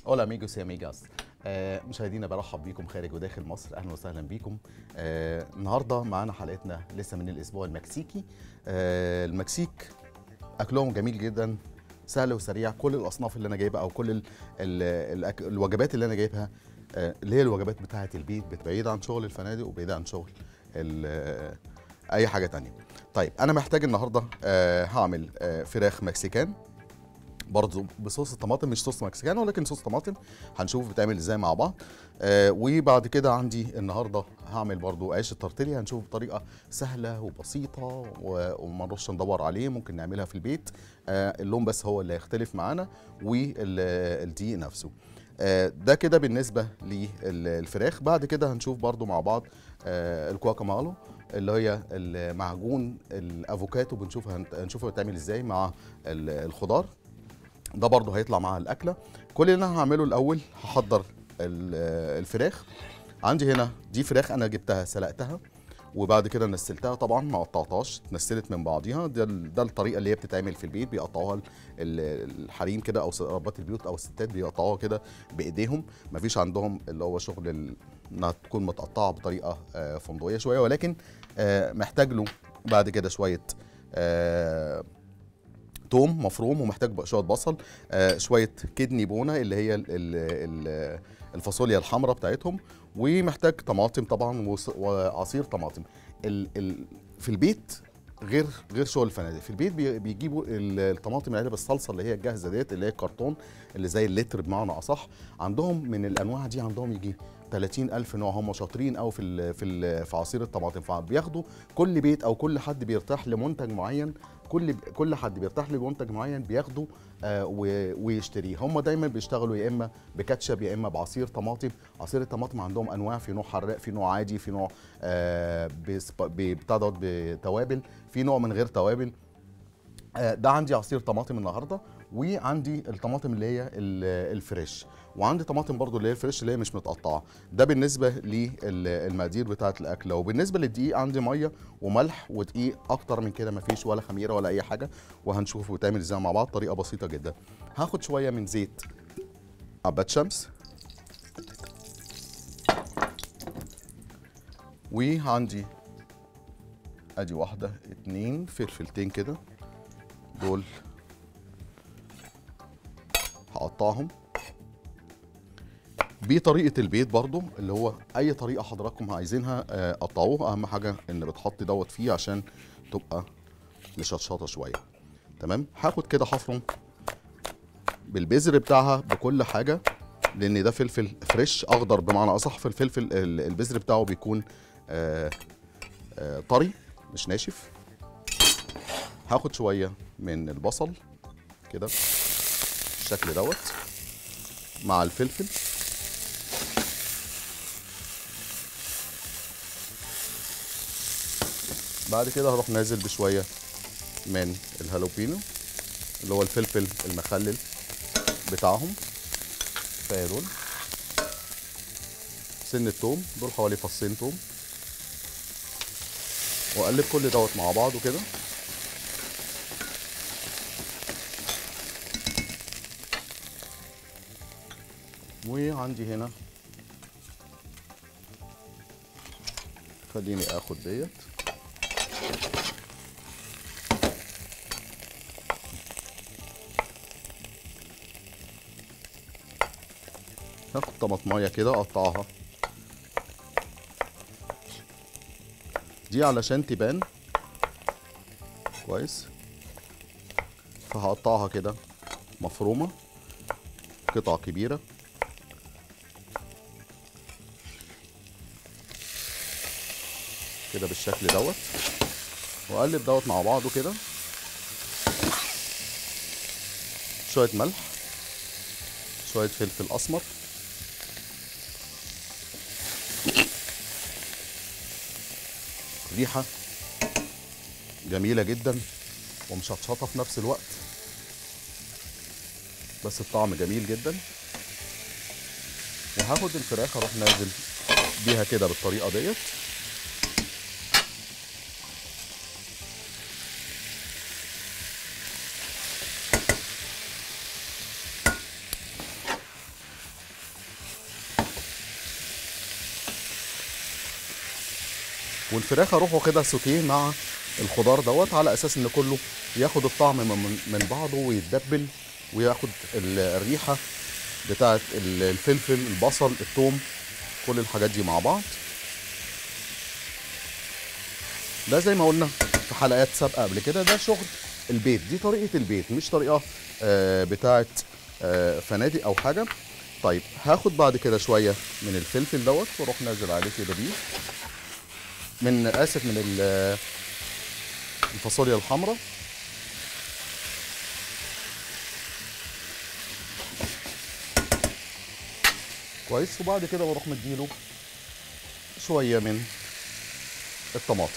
Hola amigos y amigas آه، مشاهدينا برحب بيكم خارج وداخل مصر اهلا وسهلا بيكم آه، النهارده معانا حلقتنا لسه من الاسبوع المكسيكي آه، المكسيك اكلهم جميل جدا سهل وسريع كل الاصناف اللي انا جايبها او كل ال ال ال الوجبات اللي انا جايبها آه، اللي هي الوجبات بتاعه البيت بعيده عن شغل الفنادق وبعيده عن شغل ال- آه، اي حاجه تانية طيب انا محتاج النهارده آه، هعمل آه، فراخ مكسيكان برضه بصوص الطماطم مش صوص مكسيكان ولكن صوص طماطم هنشوف بتعمل ازاي مع بعض آه وبعد كده عندي النهارده هعمل برضو عيش التورتيليا هنشوف بطريقه سهله وبسيطه و- وما نروحش ندور عليه ممكن نعملها في البيت آه اللون بس هو اللي هيختلف معانا والدقيق نفسه آه ده كده بالنسبه للفراخ بعد كده هنشوف برضو مع بعض آه الكواكامالو اللي هي المعجون الافوكاتو بنشوف هنت- هنشوفه بيتعمل ازاي مع ال- الخضار ده برضو هيطلع مع الاكله كل اللي انا هعمله الاول هحضر ال- الفراخ عندي هنا دي فراخ انا جبتها سلقتها وبعد كده نسلتها طبعا ما قطعتهاش اتنسلت من بعضيها ده ال- ده الطريقه اللي هي بتتعمل في البيت بيقطعوها ال- ال- الحريم كده او س- ربات البيوت او الستات بيقطعوها كده بايديهم مفيش عندهم اللي هو شغل ال- انها تكون متقطعه بطريقه آه، فندقيه شويه ولكن آه، محتاج له بعد كده شويه آه، توم مفروم ومحتاج بقى شويه بصل آه شويه كدني بونه اللي هي ال ال الفاصوليا الحمراء بتاعتهم ومحتاج طماطم طبعا وص- وعصير طماطم ال ال في البيت غير غير شغل الفنادق في البيت بي- بيجيبوا ال- الطماطم العلب الصلصه اللي هي الجاهزه ديت اللي هي الكرتون اللي زي اللتر بمعنى اصح عندهم من الانواع دي عندهم يجي 30 ألف نوع هم شاطرين قوي في ال في ال في عصير الطماطم فبياخدوا كل بيت او كل حد بيرتاح لمنتج معين كل كل حد بيرتاح لمنتج معين بياخده آه و- ويشتريه هم دايما بيشتغلوا يا اما بكاتشب يا اما بعصير طماطم عصير الطماطم عندهم انواع في نوع حراق في نوع عادي في نوع آه بسب- ب- بتاع دوت بتوابل في نوع من غير توابل آه، ده عندي عصير طماطم النهارده وعندي الطماطم اللي هي ال- الفريش وعندي طماطم برضو اللي هي الفريش اللي هي مش متقطعه ده بالنسبه للمقادير بتاعه الاكله وبالنسبه للدقيق عندي ميه وملح ودقيق اكتر من كده مفيش ولا خميره ولا اي حاجه وهنشوف بتعمل ازاي مع بعض طريقه بسيطه جدا هاخد شويه من زيت عباد شمس وعندي ادي واحده اتنين فلفلتين كده دول هقطعهم بطريقه البيت برضو اللي هو اي طريقه حضراتكم عايزينها آه، قطعوه اهم حاجه ان بتحطي دوت فيه عشان تبقى مشطشطه شويه تمام هاخد كده حفرم بالبذر بتاعها بكل حاجه لان ده فلفل فريش اخضر بمعنى اصح فالفلفل ال- البذر بتاعه بيكون آه، آه، طري مش ناشف هاخد شويه من البصل كده بالشكل دوت مع الفلفل بعد كده هروح نازل بشويه من الهالوبينو اللي هو الفلفل المخلل بتاعهم كفايه دول سن التوم دول حوالي فصين توم واقلب كل دوت مع بعضه كده وعندي هنا خليني اخد ديت هاخد طماطمايه كده اقطعها دي علشان تبان كويس فهقطعها كده مفرومه قطع كبيره كده بالشكل دوت واقلب دوت مع بعضه كده شويه ملح شويه فلفل اسمر ريحه جميله جدا ومشطشطه في نفس الوقت بس الطعم جميل جدا وهاخد الفراخ اروح نازل بيها كده بالطريقه ديت والفراخ اروح واخدها سوتيه مع الخضار دوت على اساس ان كله ياخد الطعم من, من بعضه ويتدبل وياخد ال- الريحه بتاعه ال- الفلفل البصل الثوم كل الحاجات دي مع بعض ده زي ما قلنا في حلقات سابقه قبل كده ده شغل البيت دي طريقه البيت مش طريقه آه، بتاعه آه، فنادق او حاجه طيب هاخد بعد كده شويه من الفلفل دوت واروح نازل عليه كده بيه من اسف من ال- الفاصوليا الحمراء كويس وبعد كده بروح مديله شويه من الطماطم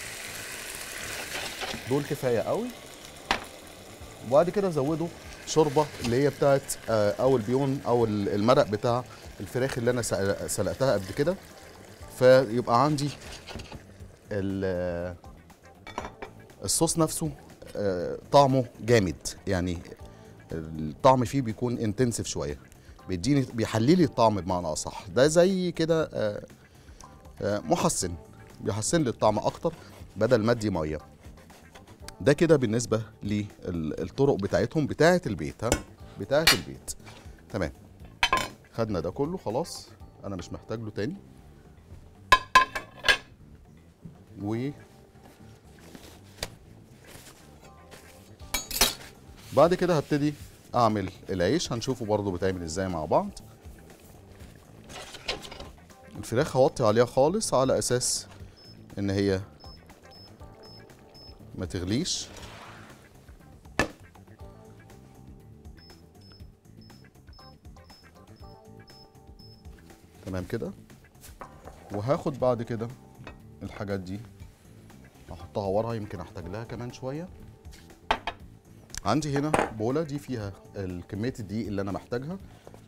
دول كفايه قوي وبعد كده زودوا شوربه اللي هي بتاعت آه، او البيون او ال- المرق بتاع الفراخ اللي انا سل- سلقتها قبل كده فيبقى عندي ال- الصوص نفسه آه، طعمه جامد يعني الطعم فيه بيكون انتنسيف شويه بيديني بيحلي لي الطعم بمعنى اصح ده زي كده آه، آه، محسن بيحسن لي الطعم اكتر بدل ما ادي ميه ده كده بالنسبه للطرق بتاعتهم بتاعه البيت ها بتاعه البيت تمام خدنا ده كله خلاص انا مش محتاج له تاني و بعد كده هبتدي اعمل العيش هنشوفه برضو بيتعمل ازاي مع بعض الفراخ هوطي عليها خالص على اساس ان هي ما تغليش تمام كده وهاخد بعد كده الحاجات دي احطها ورا يمكن احتاج لها كمان شويه عندي هنا بوله دي فيها كميه الدقيق اللي انا محتاجها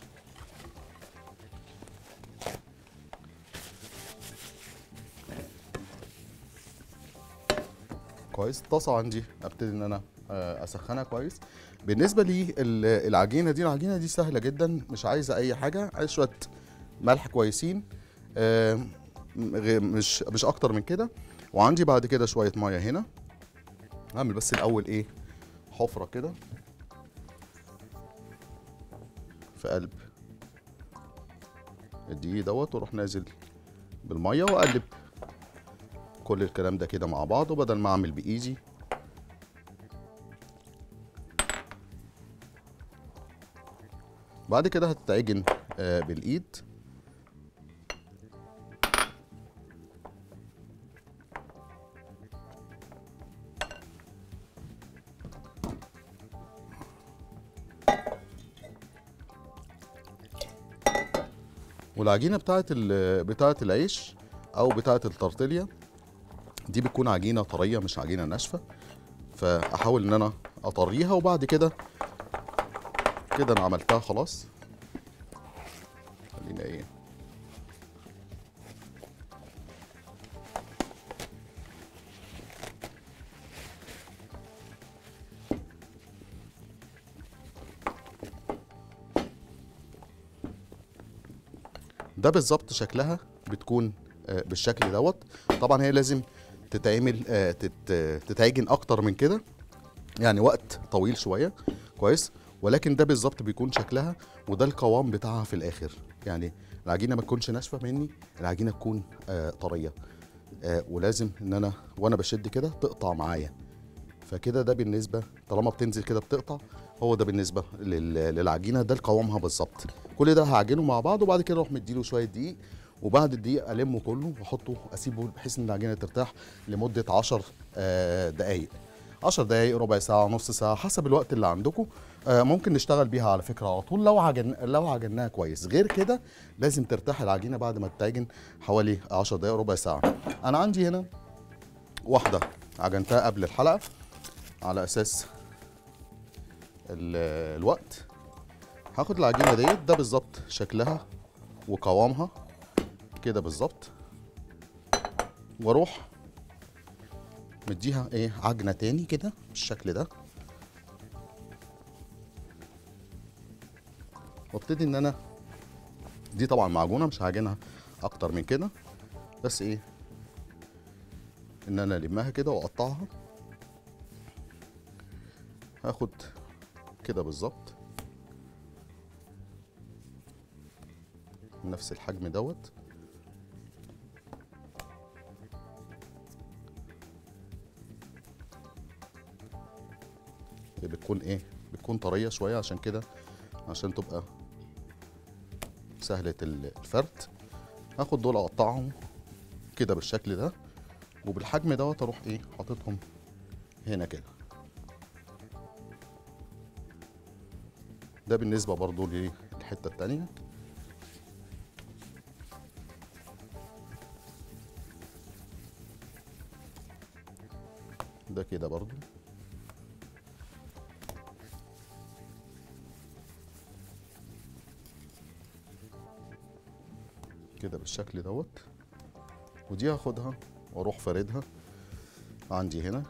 كويس الطاسه عندي ابتدي ان انا آه، اسخنها كويس بالنسبه لي ال- العجينه دي العجينه دي سهله جدا مش عايزه اي حاجه عايز شويه ملح كويسين آه، م- غير- مش مش اكتر من كده وعندي بعد كده شويه ميه هنا هعمل بس الاول ايه حفره كده في قلب الدقيق دوت واروح نازل بالميه واقلب كل الكلام ده كده مع بعض وبدل ما اعمل بايدي بعد كده هتتعجن آه، بالايد والعجينه بتاعت ال- بتاعت العيش او بتاعت التورتيليا دي بتكون عجينه طريه مش عجينه ناشفه فاحاول ان انا اطريها وبعد كده كده انا عملتها خلاص خلينا ايه ده بالظبط شكلها بتكون آه، بالشكل دوت طبعا هي لازم تتعمل آه، تت- تتعجن اكتر من كده يعني وقت طويل شويه كويس ولكن ده بالظبط بيكون شكلها وده القوام بتاعها في الاخر يعني العجينه ما تكونش ناشفه مني العجينه تكون آه، طريه آه، ولازم ان انا وانا بشد كده تقطع معايا فكده ده بالنسبه طالما بتنزل كده بتقطع هو ده بالنسبه لل- للعجينه ده قوامها بالظبط كل ده هعجنه مع بعض وبعد كده اروح مديله شويه دقيق وبعد الدقيق المه كله واحطه اسيبه بحيث ان العجينه ترتاح لمده 10 دقائق 10 دقائق ربع ساعه نص ساعه حسب الوقت اللي عندكم آه، ممكن نشتغل بيها على فكره على طول لو عجن لو عجناها كويس غير كده لازم ترتاح العجينه بعد ما تتعجن حوالي 10 دقائق ربع ساعه انا عندي هنا واحده عجنتها قبل الحلقه على اساس ال- الوقت هاخد العجينه ديت ده بالظبط شكلها وقوامها كده بالظبط واروح مديها ايه عجنه تاني كده بالشكل ده وابتدي ان انا دي طبعا معجونه مش هعجنها اكتر من كده بس ايه ان انا المها كده واقطعها هاخد كده بالظبط نفس الحجم دوت هي بتكون ايه بتكون طريه شويه عشان كده عشان تبقى سهله ال- الفرد هاخد دول اقطعهم كده بالشكل ده وبالحجم دوت اروح ايه حاططهم هنا كده ده بالنسبه برضو للحته التانيه ده كده برضو كده بالشكل دوت ودي هاخدها واروح فاردها عندي هنا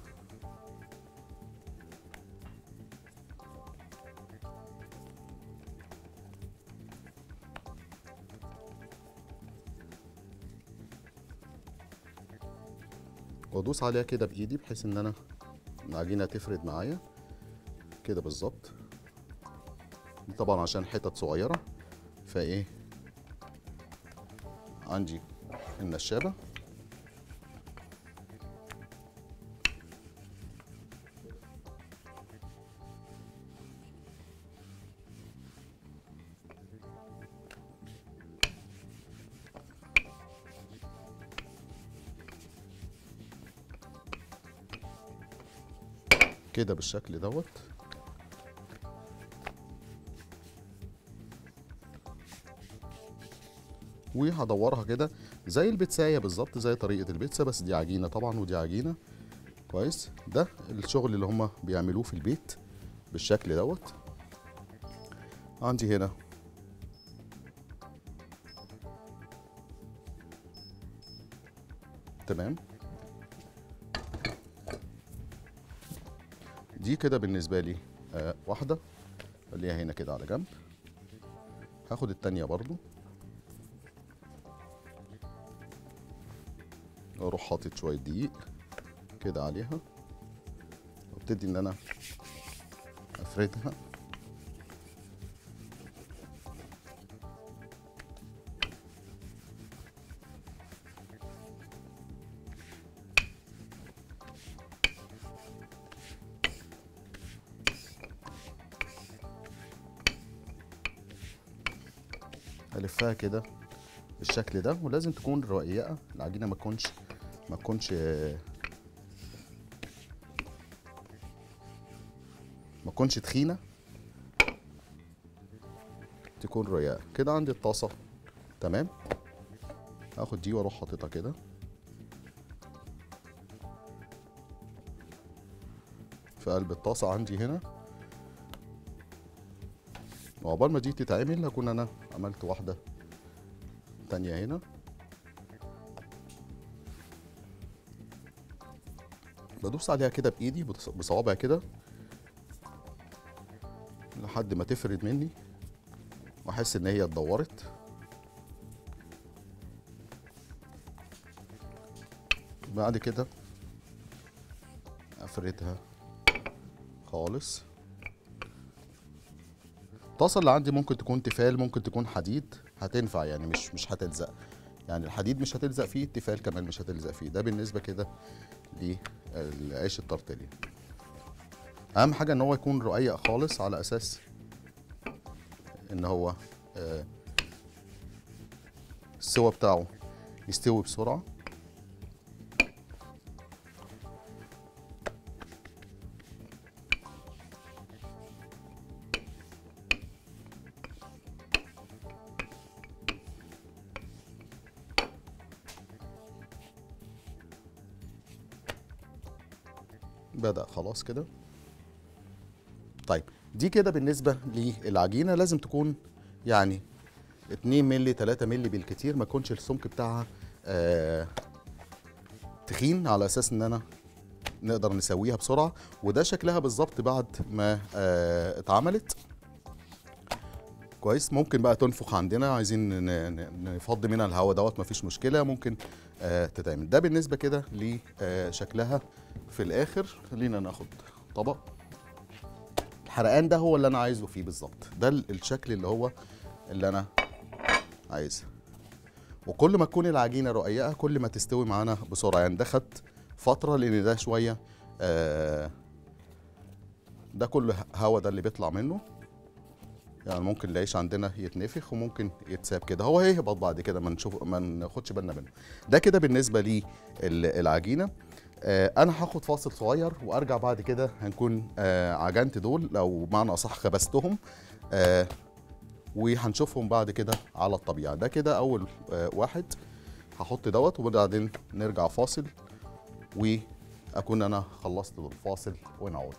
وادوس عليها كده بايدي بحيث ان انا العجينه تفرد معايا كده بالظبط دي طبعا عشان حتت صغيره فايه عندي النشابه كده بالشكل دوت وهدورها كده زي البيتزاية بالظبط زي طريقة البيتزا بس دي عجينة طبعا ودي عجينة كويس ده الشغل اللي هما بيعملوه في البيت بالشكل دوت عندي هنا تمام دي كده بالنسبة لي آه واحدة خليها هنا كده على جنب هاخد التانية برضو اروح حاطط شوية دقيق كده عليها وابتدي ان انا افردها الفها كده بالشكل ده ولازم تكون رقيقه العجينه ما تكونش ما تكونش ما تكونش تخينه تكون رقيقه كده عندي الطاسه تمام هاخد دي واروح حاططها كده في قلب الطاسه عندي هنا وعقبال ما دي تتعمل هكون انا عملت واحده تانية هنا بدوس عليها كده بايدي بص- بصوابعي كده لحد ما تفرد مني واحس ان هي اتدورت بعد كده افردها خالص الطاسه اللي عندي ممكن تكون تيفال ممكن تكون حديد هتنفع يعني مش مش هتلزق يعني الحديد مش هتلزق فيه التيفال كمان مش هتلزق فيه ده بالنسبه كده للعيش التورتيليا اهم حاجه ان هو يكون رقيق خالص على اساس ان هو آه، السوا بتاعه يستوي بسرعه بدأ خلاص كده طيب دي كده بالنسبة للعجينة لازم تكون يعني 2 مللي 3 مللي بالكتير ما يكونش السمك بتاعها آه تخين على اساس ان انا نقدر نسويها بسرعة وده شكلها بالظبط بعد ما آه اتعملت كويس ممكن بقى تنفخ عندنا عايزين ن- ن- نفضي منها الهواء دوت مفيش مشكله ممكن آه تتعمل ده بالنسبه كده لشكلها في الاخر خلينا ناخد طبق الحرقان ده هو اللي انا عايزه فيه بالظبط ده ال- الشكل اللي هو اللي انا عايزه وكل ما تكون العجينه رقيقه كل ما تستوي معانا بسرعه يعني ده خد فتره لان ده شويه آه ده كل هوا ده اللي بيطلع منه يعني ممكن العيش عندنا يتنفخ وممكن يتساب كده هو هيهبط بعد كده ما نشوف ما ناخدش بالنا منه ده كده بالنسبه للعجينه آه انا هاخد فاصل صغير وارجع بعد كده هنكون آه عجنت دول لو معنى اصح خبزتهم آه وهنشوفهم بعد كده على الطبيعه ده كده اول آه واحد هحط دوت وبعدين نرجع فاصل واكون انا خلصت الفاصل ونعود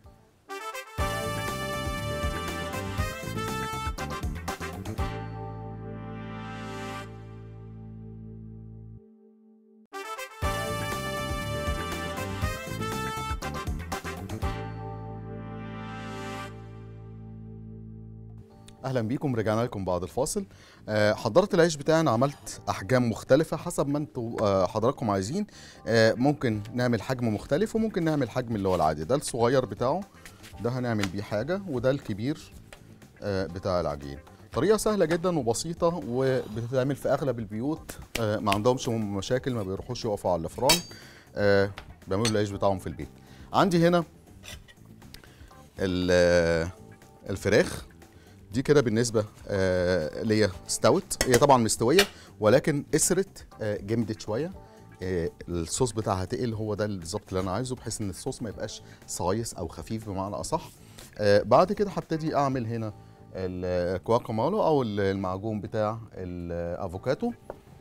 اهلا بيكم رجعنا لكم بعد الفاصل آه، حضرت العيش بتاعي انا عملت احجام مختلفه حسب ما انتوا آه، حضراتكم عايزين آه، ممكن نعمل حجم مختلف وممكن نعمل حجم اللي هو العادي ده الصغير بتاعه ده هنعمل بيه حاجه وده الكبير آه، بتاع العجين طريقه سهله جدا وبسيطه وبتتعمل في اغلب البيوت آه، ما عندهمش مشاكل ما بيروحوش يقفوا على الفران آه، بيعملوا العيش بتاعهم في البيت عندي هنا ال- آه، الفراخ دي كده بالنسبه آه ليا استوت هي طبعا مستويه ولكن اسرت آه جمدت شويه آه الصوص بتاعها تقل هو ده بالظبط اللي انا عايزه بحيث ان الصوص ما يبقاش صايص او خفيف بمعنى اصح آه بعد كده هبتدي اعمل هنا الكواكامالو او المعجون بتاع الافوكاتو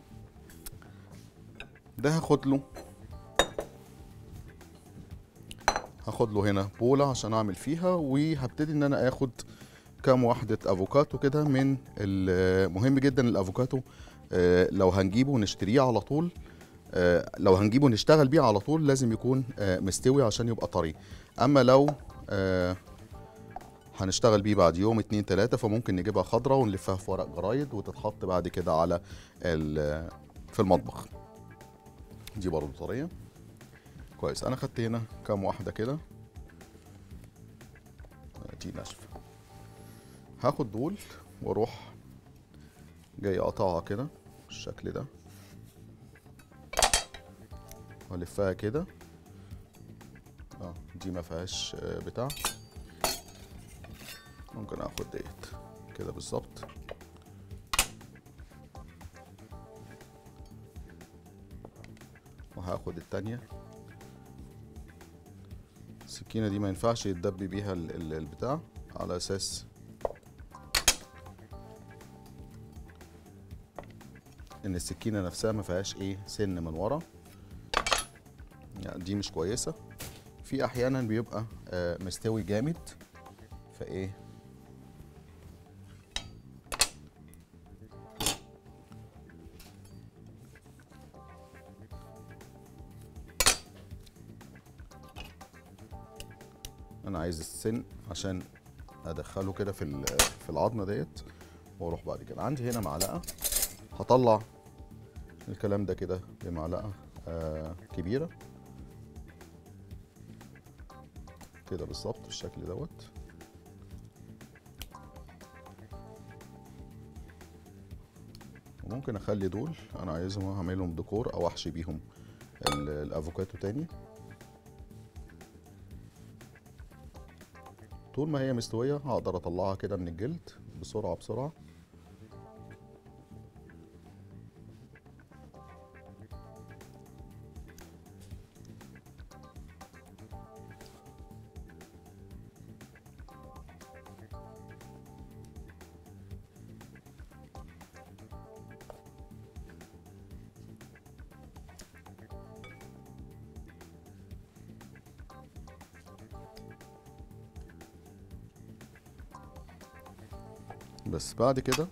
ده هاخد له هاخد له هنا بوله عشان اعمل فيها وهبتدي ان انا اخد كام واحدة افوكاتو كده من ال- مهم جدا الافوكاتو آه، لو هنجيبه ونشتريه على طول آه، لو هنجيبه نشتغل بيه على طول لازم يكون آه، مستوي عشان يبقى طري اما لو آه، هنشتغل بيه بعد يوم اتنين تلاتة فممكن نجيبها خضرة ونلفها في ورق جرايد وتتحط بعد كده على ال- في المطبخ دي برضه طرية كويس انا خدت هنا كام واحدة كده آه، دي ناشفة هاخد دول واروح جاي اقطعها كده بالشكل ده والفها كده اه دي ما فيهاش آه، بتاع ممكن اخد ديت كده بالظبط وهاخد التانية السكينة دي ما ينفعش يتدب بيها ال- ال- البتاع على اساس ان السكينه نفسها ما فيهاش ايه سن من ورا يعني دي مش كويسه في احيانا بيبقى آه مستوي جامد فايه انا عايز السن عشان ادخله كده في ال- في العظمه ديت واروح بعد كده عندي هنا معلقه هطلع الكلام ده كده بمعلقه آه كبيره كده بالظبط بالشكل دوت وممكن اخلي دول انا عايزهم اعملهم ديكور او احشي بيهم ال- الافوكاتو تاني طول ما هي مستويه هقدر اطلعها كده من الجلد بسرعه بسرعه بس بعد كده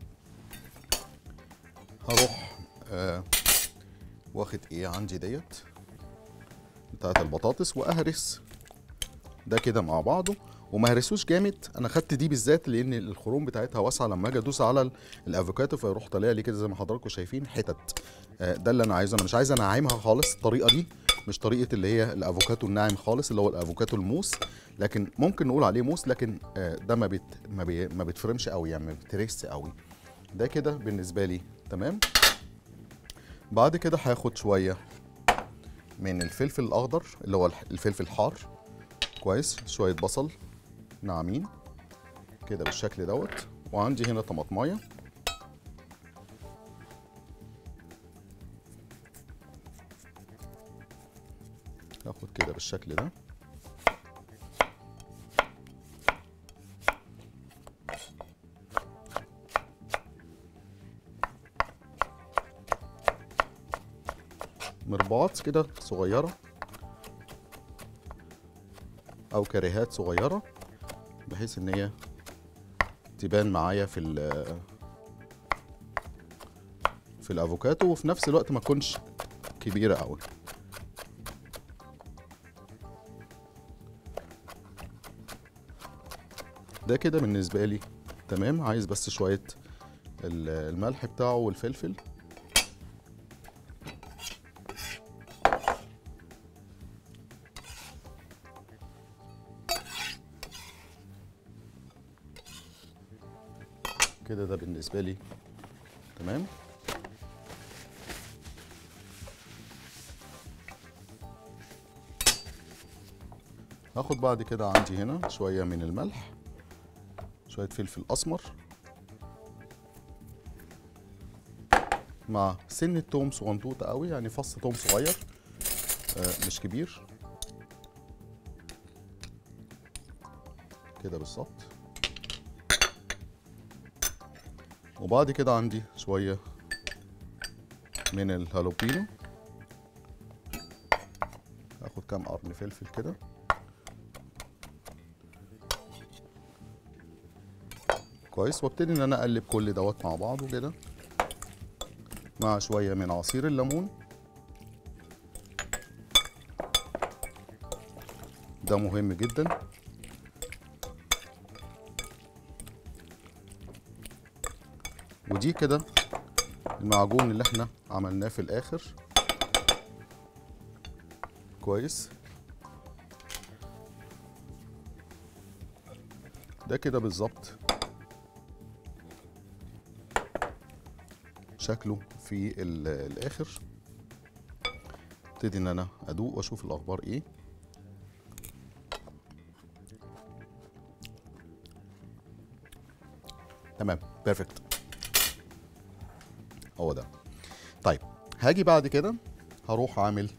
هروح آه واخد ايه عندي ديت بتاعت البطاطس واهرس ده كده مع بعضه وما هرسوش جامد انا خدت دي بالذات لان الخروم بتاعتها واسعه لما اجي ادوس على ال- الافوكاتو فيروح طالع لي كده زي ما حضراتكم شايفين حتت آه، ده اللي انا عايزه انا مش عايز انعمها خالص الطريقه دي مش طريقه اللي هي الافوكاتو الناعم خالص اللي هو الافوكاتو الموس لكن ممكن نقول عليه موس لكن آه، ده ما بيت ما, بي ما بيتفرمش قوي يعني ما بيتريس قوي ده كده بالنسبه لي تمام بعد كده هاخد شويه من الفلفل الاخضر اللي هو الح- الفلفل الحار كويس شويه بصل ناعمين كده بالشكل دوت وعندي هنا طماطمايه هاخد كده بالشكل ده مربعات كده صغيرة أو كريهات صغيرة بحيث إن هي تبان معايا في ال في الافوكاتو وفي نفس الوقت ما تكونش كبيرة قوي ده كده بالنسبة لي تمام عايز بس شوية ال- الملح بتاعه والفلفل كده ده بالنسبة لي تمام هاخد بعد كده عندي هنا شوية من الملح شوية فلفل أسمر مع سنة توم صغنطوطة قوي يعني فص توم صغير آه مش كبير كده بالظبط وبعد كده عندي شوية من الهالوبينو هاخد كام قرن فلفل كده كويس وابتدي ان انا اقلب كل دوت مع بعضه كده مع شوية من عصير الليمون ده مهم جدا ودي كده المعجون اللي احنا عملناه في الاخر كويس ده كده بالظبط شكله في ال- الاخر ابتدي ان انا ادوق واشوف الاخبار ايه تمام بيرفكت هو ده طيب هاجي بعد كده هروح اعمل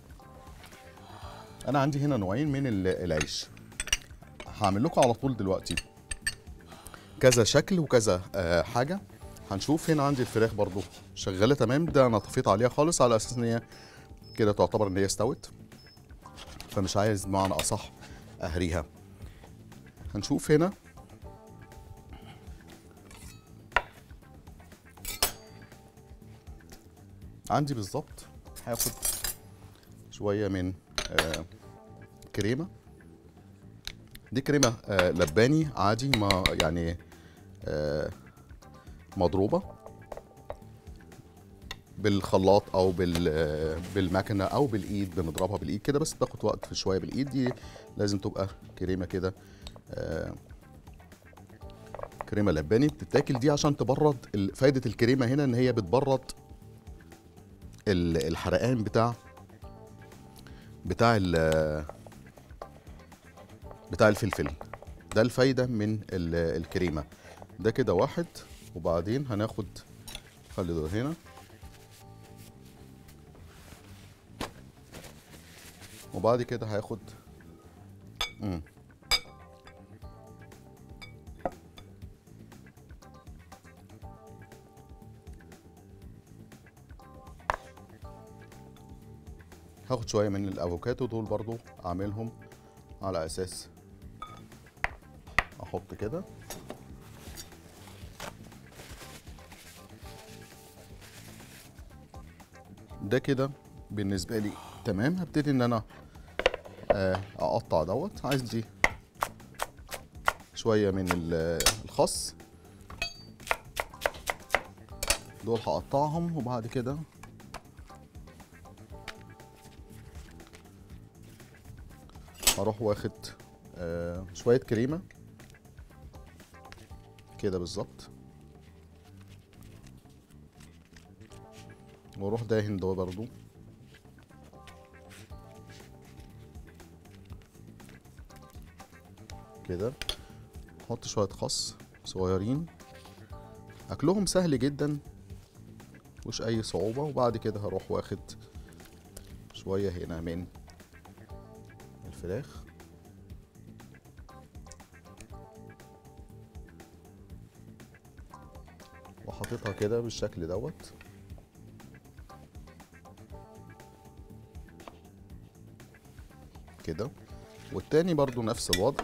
انا عندي هنا نوعين من ال- العيش هعمل لكم على طول دلوقتي كذا شكل وكذا آه حاجه هنشوف هنا عندي الفراخ برضو شغاله تمام ده انا طفيت عليها خالص على اساس ان هي كده تعتبر ان هي استوت فمش عايز بمعنى اصح اهريها هنشوف هنا عندي بالظبط هاخد شويه من آه كريمه دي كريمه آه لباني عادي ما يعني آه مضروبه بالخلاط او بال آه، بالمكنه او بالايد بنضربها بالايد كده بس بتاخد وقت في شويه بالايد دي لازم تبقى كريمه كده آه، كريمه لباني بتتاكل دي عشان تبرد ال- فايده الكريمه هنا ان هي بتبرد ال- الحرقان بتاع بتاع ال- بتاع الفلفل ده الفايده من ال- الكريمه ده كده واحد وبعدين هناخد خلي دول هنا وبعد كده هاخد مم. هاخد شويه من الافوكاتو دول برضو اعملهم على اساس احط كده ده كده بالنسبه لي تمام هبتدي ان انا آه، اقطع دوت عايز دي شويه من ال- الخس دول هقطعهم وبعد كده هروح واخد آه، شويه كريمه كده بالظبط واروح داهن ده برضو كده احط شويه خس صغيرين اكلهم سهل جدا مش اي صعوبه وبعد كده هروح واخد شويه هنا من الفراخ وحاططها كده بالشكل دوت كده والتاني برضو نفس الوضع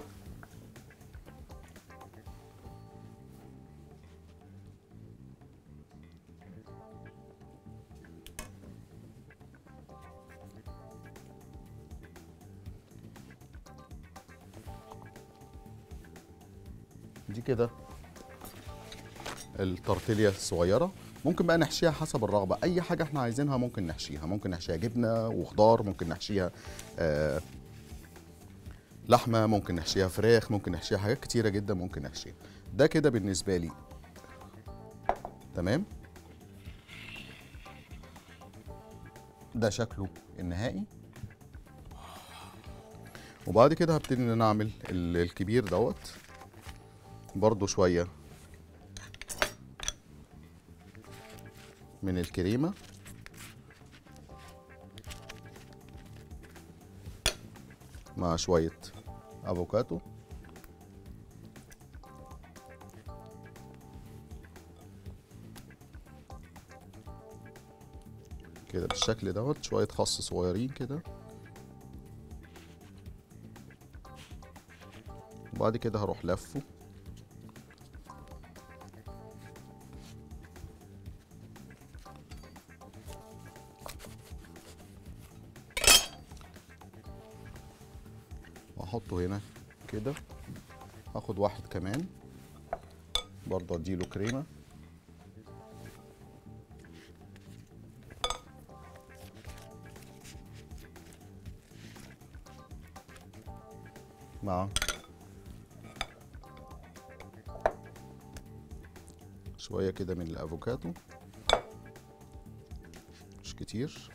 دي كده التورتيليا الصغيرة ممكن بقى نحشيها حسب الرغبة أي حاجة احنا عايزينها ممكن نحشيها ممكن نحشيها جبنة وخضار ممكن نحشيها آه لحمة ممكن نحشيها فراخ ممكن نحشيها حاجات كتيرة جدا ممكن نحشيها ده كده بالنسبة لي تمام ده شكله النهائي وبعد كده هبتدي ان انا اعمل ال- الكبير دوت برضو شوية من الكريمة مع شوية افوكاتو كده بالشكل دوت شوية خس صغيرين كده وبعد كده هروح لفه واحطه هنا كده هاخد واحد كمان برضه اديله كريمه مع شويه كده من الافوكادو مش كتير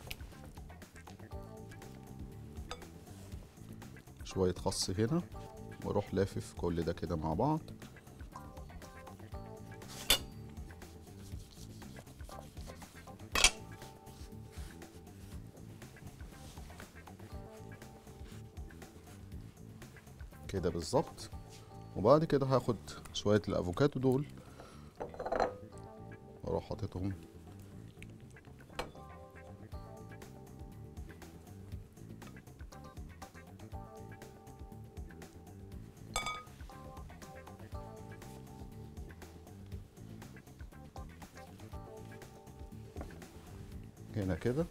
شوية خس هنا واروح لافف كل ده كده مع بعض كده بالظبط وبعد كده هاخد شوية الافوكادو دول واروح حاططهم هنا كده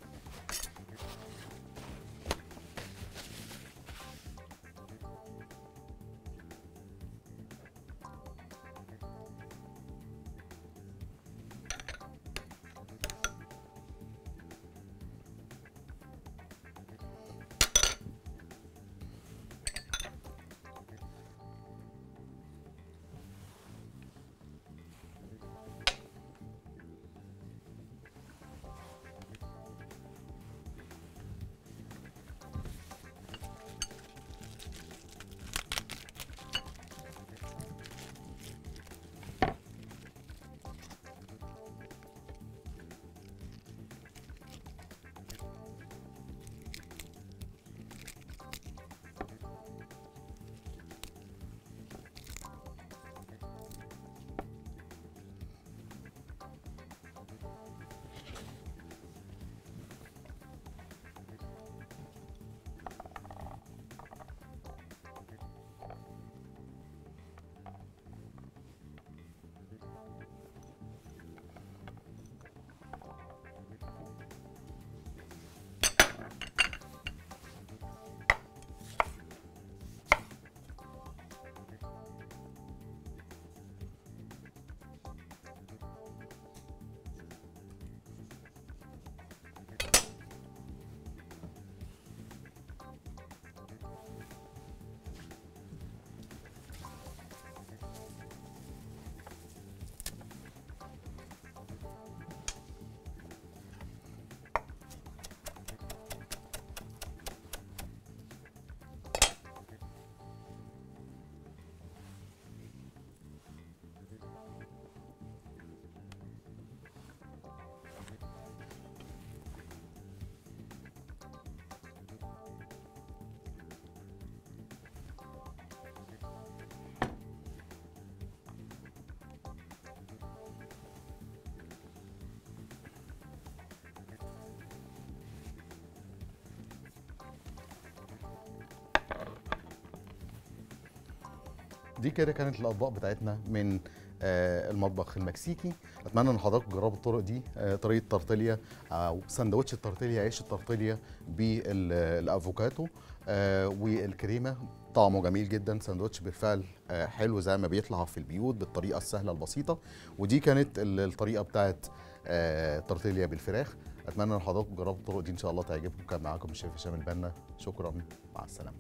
دي كده كانت الاطباق بتاعتنا من آه، المطبخ المكسيكي اتمنى ان حضراتكم تجربوا الطرق دي آه، طريقه تورتيليا او سندوتش التورتيليا عيش التورتيليا بالافوكاتو آه، والكريمه طعمه جميل جدا سندوتش بالفعل آه، حلو زي ما بيطلع في البيوت بالطريقه السهله البسيطه ودي كانت ال- الطريقه بتاعت آه، تورتيليا بالفراخ اتمنى ان حضراتكم تجربوا الطرق دي ان شاء الله تعجبكم كان معاكم الشيف هشام البنا شكرا مع السلامه